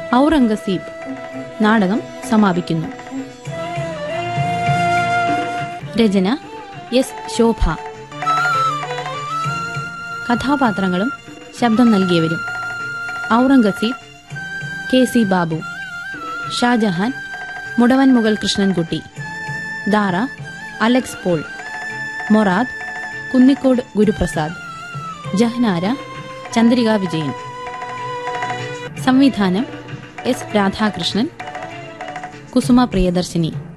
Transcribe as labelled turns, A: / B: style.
A: ഔറംഗസീബ് നാടകം സമാപിക്കുന്നു രചന എസ് ശോഭ കഥാപാത്രങ്ങളും ശബ്ദം നൽകിയവരും Aurangzeb K C Babu Shahjahan Mudavan Mughal Krishnankutty Dara Alex Paul Murad Kunnicode Guruprasad Jahanara Chandrika Vijayan സംവിധാനം എസ് രാധാകൃഷ്ണൻ കുസുമ പ്രിയദർശിനി